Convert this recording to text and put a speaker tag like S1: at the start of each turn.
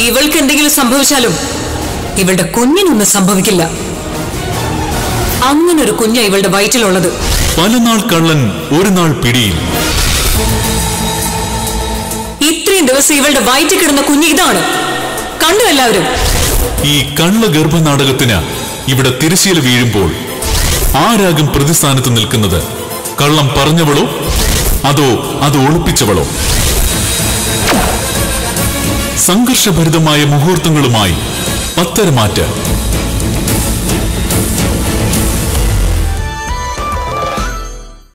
S1: ഇവൾക്ക് എന്തെങ്കിലും സംഭവിച്ചാലും ഇവളുടെ കുഞ്ഞിനൊന്നും സംഭവിക്കില്ല അങ്ങനൊരു കുഞ്ഞ ഇവളുടെ വയറ്റിലുള്ളത്
S2: പലനാൾ കള്ളൻ ഒരു നാൾ പിടിയിൽ
S1: ഇത്രയും ദിവസം ഇവളുടെ വയറ്റിൽ കിടന്ന കുഞ്ഞ് ഇതാണ് കണ്ടു എല്ലാവരും
S2: ഈ കള്ള ഗർഭനാടകത്തിന് ഇവിടെ തിരശ്ശീല വീഴുമ്പോൾ ആരാകും പ്രതിസ്ഥാനത്ത് നിൽക്കുന്നത് കള്ളം പറഞ്ഞവളോ അതോ അത് ഒളിപ്പിച്ചവളോ സംഘർഷഭരിതമായ മുഹൂർത്തങ്ങളുമായി പത്തരമാറ്റ്